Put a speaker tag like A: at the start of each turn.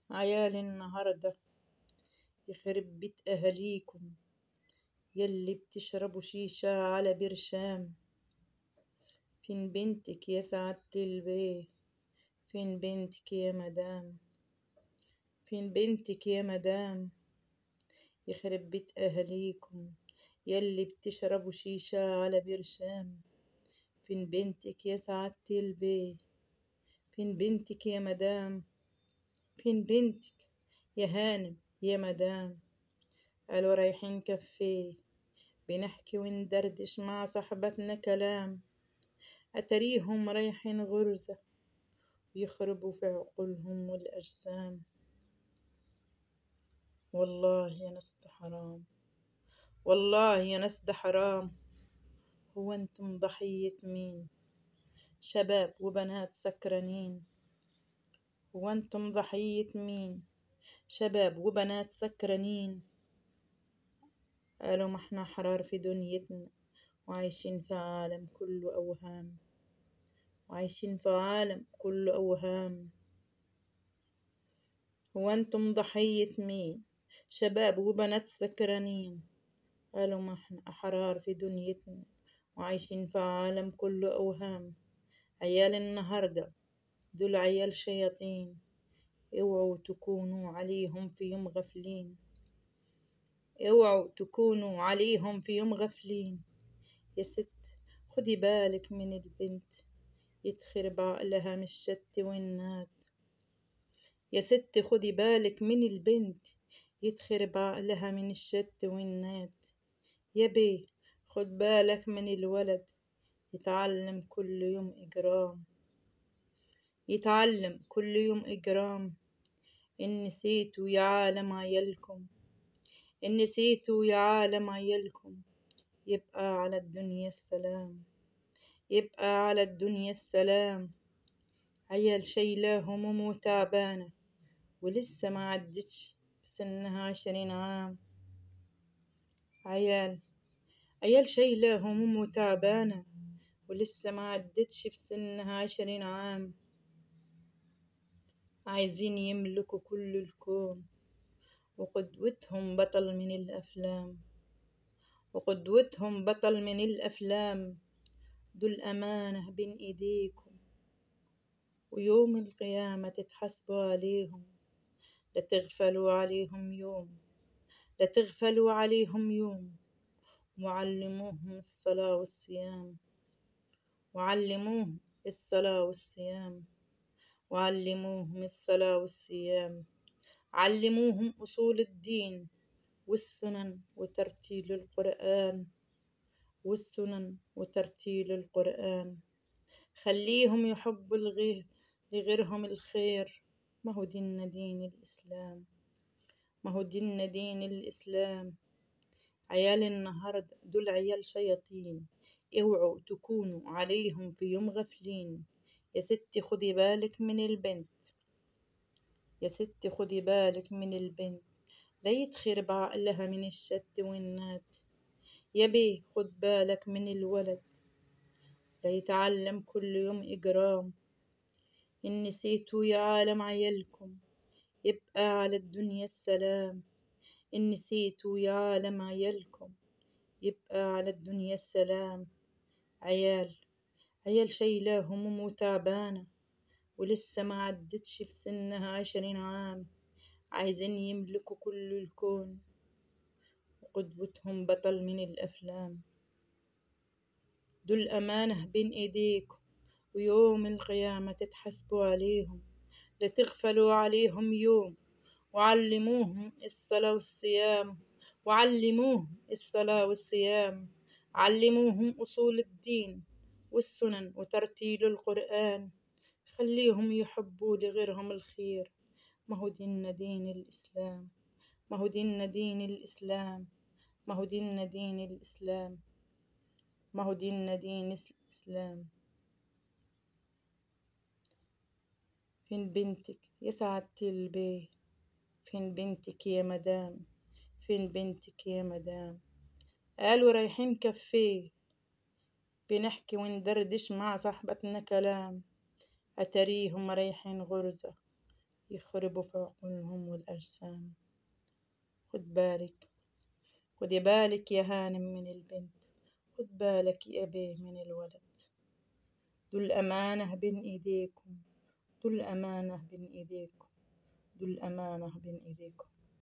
A: عيال النهاردة يخرب بيت أهاليكم يلي بتشربوا شيشة على برشام فين بنتك يا سعادة البيه فين بنتك يا مدام فين بنتك يا مدام يخرب بيت أهاليكم يلي بتشربوا شيشة على برشام فين بنتك يا سعادة البيه فين بنتك يا مدام فين بنتك يا هانم يا مدام قالوا رايحين كافيه بنحكي وندردش مع صاحبتنا كلام أتريهم رايحين غرزة يخربوا في عقولهم والأجسام والله يا ناس ده حرام والله يا ناس ده حرام هو انتم ضحية مين شباب وبنات سكرانين هو انتم ضحية مين شباب وبنات سكرانين قالوا ما احنا أحرار في دنيتنا وعايشين في عالم كله أوهام وعايشين في عالم كله أوهام هو انتم ضحية مين شباب وبنات سكرانين قالوا ما احنا أحرار في دنيتنا وعايشين في عالم كله أوهام عيال النهاردة دول عيال شياطين اوعوا تكونوا عليهم في يوم غفلين اوعوا تكونوا عليهم في يوم غفلين يا ست خدي بالك من البنت يتخرب عقلها من الشت والنات يا ست خدي بالك من البنت يتخرب عقلها من الشت والنات يا بيه خد بالك من الولد يتعلم كل يوم إجرام يتعلم كل يوم إجرام إن نسيتوا يا عالم عيالكم إن نسيتوا يا عالم عيالكم يبقى على الدنيا السلام يبقى على الدنيا السلام عيال شايلة هموم وتعبانة ولسه ما عدتش سنها عشرين عام عيال عيال شايلة هموم وتعبانة ولسه ما عدتش في سنها عشرين عام عايزين يملكوا كل الكون وقدوتهم بطل من الأفلام وقدوتهم بطل من الأفلام دول أمانة بين إيديكم ويوم القيامة تتحاسبوا عليهم لا تغفلوا عليهم يوم لا تغفلوا عليهم يوم وعلموهم الصلاة والصيام وعلموهم الصلاة والصيام وعلموهم الصلاة والصيام علموهم أصول الدين والسنن وترتيل القرآن والسنن وترتيل القرآن خليهم يحبوا الغير لغيرهم الخير ما هو ديننا دين الإسلام ما هو ديننا دين الإسلام عيال النهاردة دول عيال شياطين اوعوا تكونوا عليهم في يوم غفلين يا ستي خدي بالك من البنت يا ستي خدي بالك من البنت لا يتخرب عقلها من الشت والنات يا بيه خد بالك من الولد لا يتعلم كل يوم إجرام إن نسيتوا يا عالم عيالكم يبقى على الدنيا السلام إن نسيتوا يا عالم عيالكم يبقى على الدنيا السلام عيال عيال شايلة هموم وتعبانة ولسه ما عدتش في سنها عشرين عام عايزين يملكوا كل الكون وقدوتهم بطل من الأفلام دول أمانة بين إيديكم ويوم القيامة تتحاسبوا عليهم لا تغفلوا عليهم يوم وعلموهم الصلاة والصيام وعلموهم الصلاة والصيام علموهم أصول الدين والسنن وترتيل القرآن خليهم يحبوا لغيرهم الخير ما هو ديننا دين الإسلام ما هو ديننا دين الإسلام ما هو ديننا دين الإسلام ما هو ديننا دين الإسلام فين بنتك يا سعادة البيه فين بنتك يا مدام فين بنتك يا مدام قالوا رايحين كافيه بنحكي وندردش مع صاحبتنا كلام أتريهم رايحين غرزة يخربوا في عقولهم والأجسام خد بالك خدي بالك يا هانم من البنت خد بالك يا بيه من الولد دول أمانة بين إيديكم دول أمانة بين إيديكم دول أمانة بين إيديكم